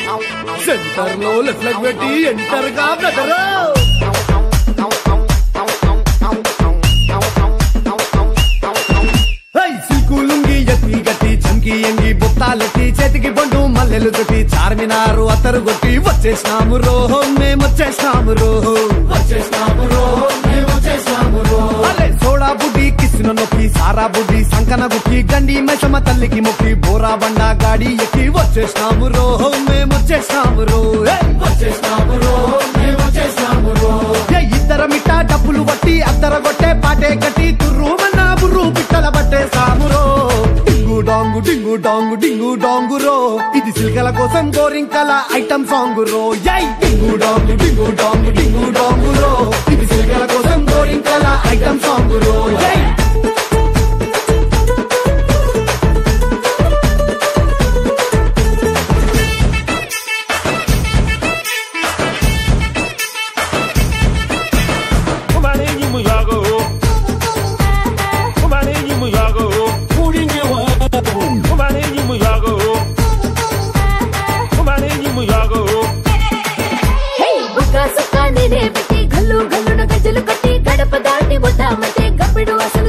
Centre లో left leg పెట్టి enter గా బ్రదర్ సిల్కు లుంగి ఎత్తి గట్టి చంకి ఎంగి బుత్తాలెట్టి చేతికి బండు మల్లెలు చుట్టి చార్మినారు అత్తరు కొట్టి వచ్చేసినాము రోహో మేము వచ్చేసినాము రోహో వచ్చేసినాము రోహో మేము వచ్చేసినాము రోహో అరే సోడా బుడ్డి కిసిన నొక్కి సారా బుడ్డి సంకన గుక్కి గండి మెసమ తల్లికి మొక్కి బోరా బండా గాడి ఎక్కి వచ్చేసినాము రోహో మేము వచ్చేసినాము రో ఏయ్! వచ్చేసినాము రోహో మేము వచ్చేసినాము రో ఏ ఇద్దర మిట్ట డబ్బులు వట్టి అద్దర కొట్టే పాటే కట్టి తుర్రు మన్నా బుర్రు పిట్టల పట్టే సామురో డింగు డాంగు డింగు డాంగు డింగు డాంగు రో ఇది సిల్కల కోసం గోరింకల ఐటమ్ సాంగ్ రో యై డింగు డాంగు డింగు డాంగు డింగు డాంగు రో ఇది సిల్కల కోసం గోరింకల ఐటమ్ సాంగ్ రో యై Kumaninyi muyago. Kumaninyi muyago. Kumaninyi muyago. Kumaninyi muyago. హే బుక్క సుక్క నేనే పెట్టి గల్లు గల్లున గజ్జలు కట్టి గడప దాటి వద్దామంటే గప్పిడు అసలు